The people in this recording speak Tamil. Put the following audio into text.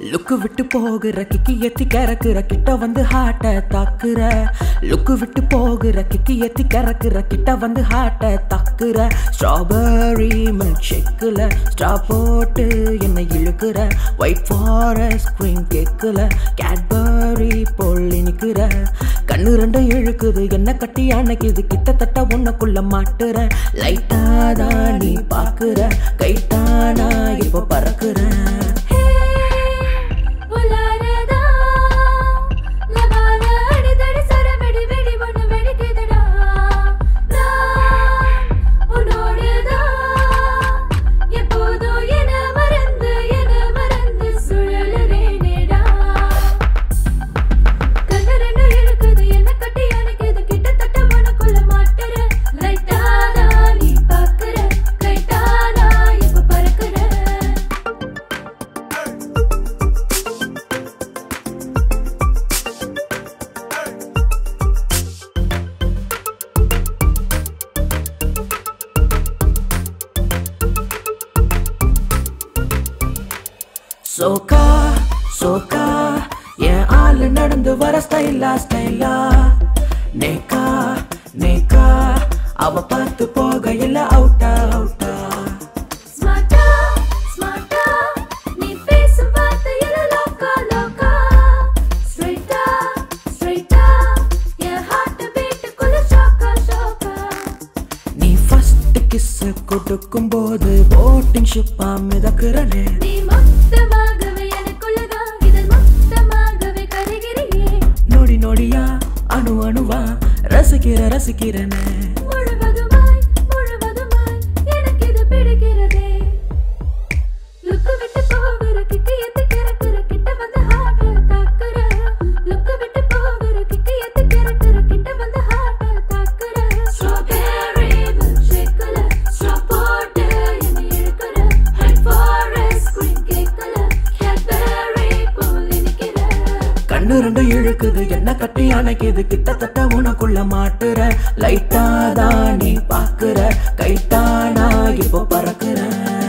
லுக்கு விட்டு போகிற கிக்கி எத்தி கறக்குற கிட்ட வந்து ஹார்ட்ட தாக்குற லுக்கு விட்டு போகிற கிக்கி எத்தி கறக்குற கிட்ட வந்து ஹார்ட்ட தாக்குற ஸ்ட்ராபெரி மில்க் ஷேக்கில் ஸ்ட்ரா போட்டு என்னை இழுக்கிற ஒயிட் ஃபாரஸ்ட் குயின் கேக்கில் கேட்பரி போல் இனிக்கிற கண்ணு ரெண்டும் இழுக்குது என்ன கட்டி அணைக்குது கிட்டத்தட்ட உனக்குள்ள மாட்டுற லைட்டா தான் நீ பாக்குற கைட்டானா இப்போ பறக்குறேன் உலாரதா லபால அடிதடி சரவெடி வெடி ஒண்ணு வெடிக்குதுடா நான் உன்னோடுதான் எப்போதும் என மறந்து என மறந்து சுழலுறேனேடா கண்ணு ரெண்டு இழுக்குது என்ன கட்டி அணைக்குது கிட்டத்தட்ட உனக்குள்ள மாட்டுற லைட்டானா நீ பாக்குற கைட்டானா இப்ப பறக்குற சோக்கா சோக்கா என் ஆளு நடந்து வர ஸ்டைலா ஸ்டைலா நேக்கா நேக்கா அவ பார்த்து போகையில அவுட்டா அவுட்டா ஸ்மார்ட்டா ஸ்மார்ட்டா நீ பேசும் வார்த்தையில லோக்கா லோக்கா ஸ்ட்ரைட்டா ஸ்ட்ரைட்டா என் ஹார்ட் பீட்டுக்குள்ள ஷோக்கா ஷோக்கா நீ ஃபர்ஸ்ட் கிஸ் கொடுக்கும் போது போட்டிங் ஷிப்பா மிதக்குறனே நீ மொத்தமாகவே எனக்குள்ளதான் இதில் மொத்தமாகவே கருகிறியே நொடி நொடியா அணு அணுவா ரசிக்கிற ரசிக்கிறனே முழுவதுமாய் முழுவதுமாய் எனக்கு இது பிடிக்கிறதே லுக்கு விட்டு போகிற கிக்கு எத்து கிறக்குற கிட்ட வந்து ஹார்ட்ட தாக்குற லுக்கு விட்டு போகிற கிக்கு எத்து கிறக்குற கிட்ட வந்து ஹார்ட்ட தாக்குற ஸ்ட்ராபெரி மில்க் ஷேக்ல ஸ்ட்ரா போட்டு என்னை இழுக்கிற ஹெட் ஃபாரஸ்ட் குயின் கேக்ல கேட்பரி போல் இனிக்கிற கண்ணு ரெண்டும் இழுக்குது என்ன கட்டி அணைக்குது கிட்டத்தட்ட உனக்குள்ள மாட்டுற லைட்டா தான் நீ பாக்குற கைட்டானா இப்போ பறக்குற